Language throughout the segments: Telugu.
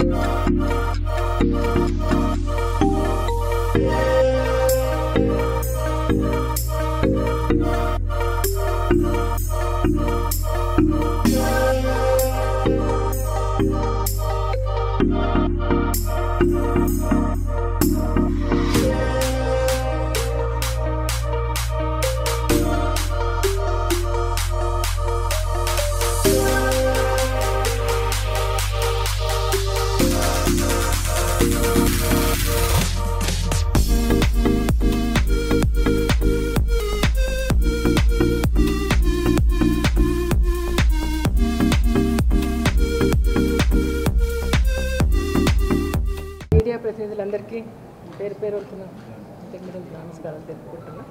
మీడియా ప్రతినిధులందరికీ పేరు పేరు వస్తున్న తెగ్గుదల నమస్కారాలు తెలుపుకుంటున్నా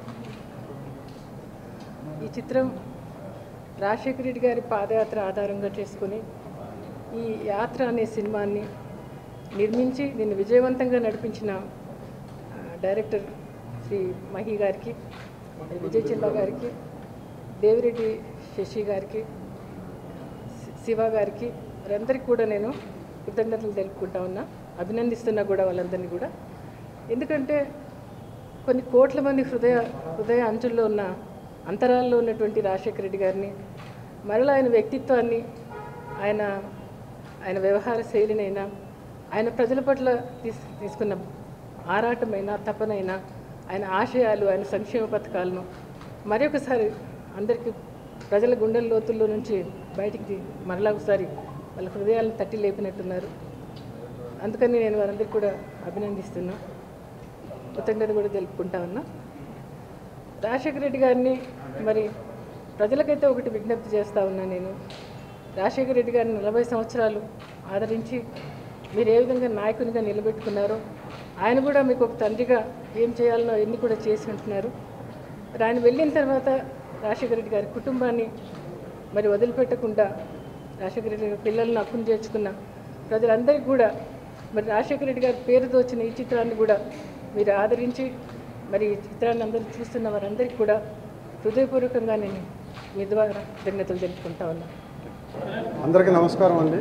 ఈ చిత్రం రాజశేఖర రెడ్డి గారి పాదయాత్ర ఆధారంగా చేసుకుని ఈ యాత్ర అనే సినిమాని నిర్మించి దీన్ని విజయవంతంగా నడిపించిన ఆ, డైరెక్టర్ శ్రీ మహి గారికి విజయ్ చిల్లా గారికి దేవిరెడ్డి శశి గారికి శి- శివ గారికి వారందరికీ కూడా నేను కృతజ్ఞతలు తెలుపుకుంటా ఉన్నా అభినందిస్తున్నా కూడా వాళ్ళందరినీ కూడా ఎందుకంటే కొన్ని కోట్ల మంది హృదయ హృదయ అంచుల్లో ఉన్న అంతరాల్లో ఉన్నటువంటి రాజశేఖర రెడ్డి గారిని మరలా ఆయన వ్యక్తిత్వాన్ని ఆయన ఆయన వ్యవహార శైలినైనా ఆయన ప్రజల పట్ల తీస్ తీసుకున్న ఆరాటమైనా తపనైనా ఆయన ఆశయాలు ఆయన సంక్షేమ పథకాలను మరొకసారి అందరికీ ప్రజల గుండెల లోతుల్లో నుంచి బయటికి మరలా ఒకసారి వాళ్ళ హృదయాలను తట్టి లేపినట్టున్నారు అందుకని నేను వారందరికీ కూడా అభినందిస్తున్నా కృతజ్ఞత కూడా తెలుపుకుంటా ఉన్నా రాజశేఖర రెడ్డి గారిని మరి ప్రజలకైతే ఒకటి విజ్ఞప్తి చేస్తా ఉన్నా నేను రాజశేఖర రెడ్డి గారిని నలభై సంవత్సరాలు ఆదరించి మీరు ఏ విధంగా నాయకునిగా నిలబెట్టుకున్నారో ఆయన కూడా మీకు ఒక తండ్రిగా ఏం చేయాలనో ఎన్ని కూడా చేసి ఉంటున్నారు మరి ఆయన వెళ్ళిన తర్వాత రాజశేఖర రెడ్డి గారి కుటుంబాన్ని మరి వదిలిపెట్టకుండా రాజశేఖర రెడ్డి గారి పిల్లలను అక్కును చేర్చుకున్న ప్రజలందరికీ కూడా మరి రాజశేఖర రెడ్డి గారి పేరుతో వచ్చిన ఈ చిత్రాన్ని కూడా మీరు ఆదరించి మరి ఈ చిత్రాన్ని అందరూ చూస్తున్న వారందరికీ కూడా హృదయపూర్వకంగా నేను మీ ద్వారా కృతజ్ఞతలు తెలుపుకుంటా ఉన్నాను అందరికీ నమస్కారం అండి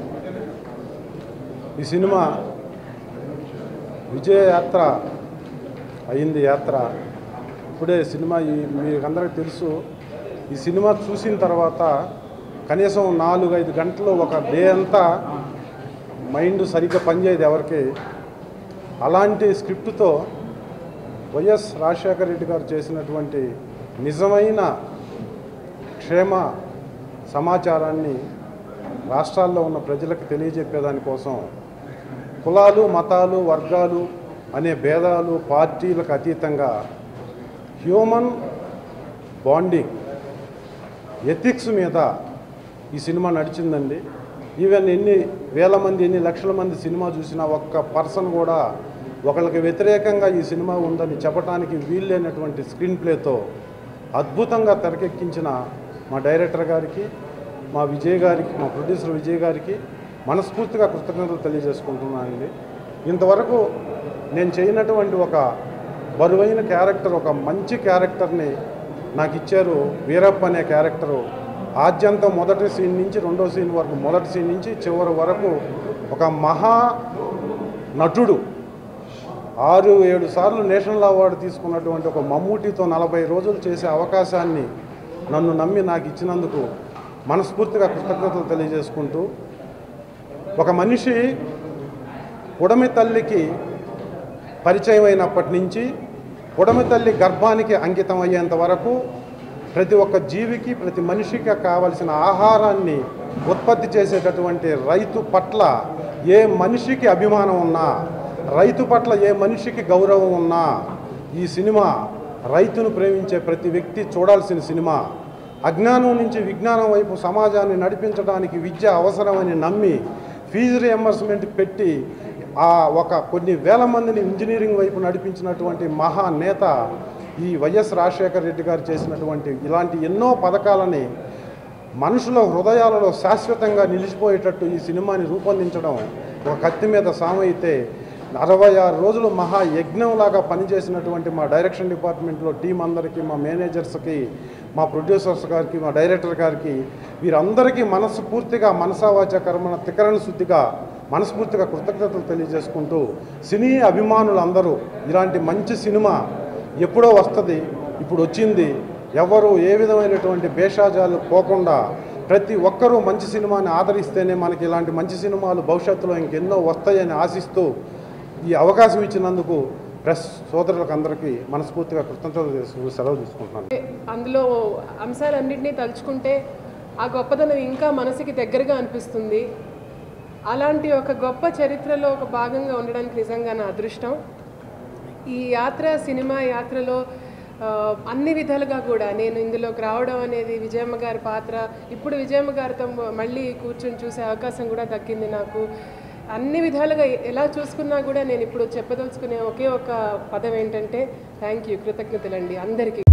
ఈ సినిమా విజయ యాత్ర అయింది యాత్ర ఇప్పుడే సినిమా ఈ మీకు అందరికీ తెలుసు ఈ సినిమా చూసిన తర్వాత కనీసం నాలుగు ఐదు గంటలు ఒక డే అంతా మైండ్ సరిగ్గా పనిచేయదు ఎవరికి అలాంటి స్క్రిప్ట్తో వైఎస్ రాజశేఖర రెడ్డి గారు చేసినటువంటి నిజమైన క్షేమ సమాచారాన్ని రాష్ట్రాల్లో ఉన్న ప్రజలకు తెలియజెప్పేదానికోసం కులాలు మతాలు వర్గాలు అనే భేదాలు పార్టీలకు అతీతంగా హ్యూమన్ బాండింగ్ ఎథిక్స్ మీద ఈ సినిమా నడిచిందండి ఈవెన్ ఎన్ని వేల మంది ఎన్ని లక్షల మంది సినిమా చూసినా ఒక్క పర్సన్ కూడా ఒకళ్ళకి వ్యతిరేకంగా ఈ సినిమా ఉందని చెప్పడానికి వీల్లేనటువంటి స్క్రీన్ ప్లేతో అద్భుతంగా తెరకెక్కించిన మా డైరెక్టర్ గారికి మా విజయ్ గారికి మా ప్రొడ్యూసర్ విజయ్ గారికి మనస్ఫూర్తిగా కృతజ్ఞతలు తెలియజేసుకుంటున్నానండి ఇంతవరకు నేను చేయనటువంటి ఒక బరువైన క్యారెక్టర్ ఒక మంచి క్యారెక్టర్ని నాకు ఇచ్చారు వీరప్ప అనే క్యారెక్టరు ఆద్యంతం మొదటి సీన్ నుంచి రెండో సీన్ వరకు మొదటి సీన్ నుంచి చివరి వరకు ఒక మహా నటుడు ఆరు ఏడు సార్లు నేషనల్ అవార్డు తీసుకున్నటువంటి ఒక మమ్మూటితో నలభై రోజులు చేసే అవకాశాన్ని నన్ను నమ్మి నాకు ఇచ్చినందుకు మనస్ఫూర్తిగా కృతజ్ఞతలు తెలియజేసుకుంటూ ఒక మనిషి ఉడమి తల్లికి పరిచయం అయినప్పటి నుంచి ఉడమి తల్లి గర్భానికి అంకితం అయ్యేంత వరకు ప్రతి ఒక్క జీవికి ప్రతి మనిషికి కావలసిన ఆహారాన్ని ఉత్పత్తి చేసేటటువంటి రైతు పట్ల ఏ మనిషికి అభిమానం ఉన్నా రైతు పట్ల ఏ మనిషికి గౌరవం ఉన్నా ఈ సినిమా రైతును ప్రేమించే ప్రతి వ్యక్తి చూడాల్సిన సినిమా అజ్ఞానం నుంచి విజ్ఞానం వైపు సమాజాన్ని నడిపించడానికి విద్య అవసరమని నమ్మి ఫీజు రియంబర్స్మెంట్ పెట్టి ఆ ఒక కొన్ని వేల మందిని ఇంజనీరింగ్ వైపు నడిపించినటువంటి మహా నేత ఈ వైఎస్ రాజశేఖర రెడ్డి గారు చేసినటువంటి ఇలాంటి ఎన్నో పథకాలని మనుషుల హృదయాలలో శాశ్వతంగా నిలిచిపోయేటట్టు ఈ సినిమాని రూపొందించడం ఒక కత్తి మీద సామైతే అరవై ఆరు రోజులు మహా యజ్ఞంలాగా పనిచేసినటువంటి మా డైరెక్షన్ డిపార్ట్మెంట్లో టీం అందరికీ మా మేనేజర్స్కి మా ప్రొడ్యూసర్స్ గారికి మా డైరెక్టర్ గారికి వీరందరికీ మనస్సు పూర్తిగా మనసావాచ కర్మణ తికరణ శుద్ధిగా మనస్ఫూర్తిగా కృతజ్ఞతలు తెలియజేసుకుంటూ సినీ అభిమానులందరూ ఇలాంటి మంచి సినిమా ఎప్పుడో వస్తుంది ఇప్పుడు వచ్చింది ఎవరు ఏ విధమైనటువంటి భేషాజాలు పోకుండా ప్రతి ఒక్కరూ మంచి సినిమాని ఆదరిస్తేనే మనకి ఇలాంటి మంచి సినిమాలు భవిష్యత్తులో ఇంకెన్నో వస్తాయని ఆశిస్తూ ఈ అవకాశం ఇచ్చినందుకు ప్రెస్ సోదరులకు అందరికీ మనస్ఫూర్తిగా కృతజ్ఞతలు తెలుసు సెలవు తీసుకుంటున్నాను అందులో అంశాలన్నింటినీ తలుచుకుంటే ఆ గొప్పదనం ఇంకా మనసుకి దగ్గరగా అనిపిస్తుంది అలాంటి ఒక గొప్ప చరిత్రలో ఒక భాగంగా ఉండడానికి నిజంగా నా అదృష్టం ఈ యాత్ర సినిమా యాత్రలో ఆ, అన్ని విధాలుగా కూడా నేను ఇందులోకి రావడం అనేది విజయమ్మ గారి పాత్ర ఇప్పుడు విజయమ్మ గారితో మళ్ళీ కూర్చొని చూసే అవకాశం కూడా దక్కింది నాకు అన్ని విధాలుగా ఎలా చూసుకున్నా కూడా నేను ఇప్పుడు చెప్పదలుచుకునే ఒకే ఒక పదం ఏంటంటే థ్యాంక్ యూ కృతజ్ఞతలండి అందరికీ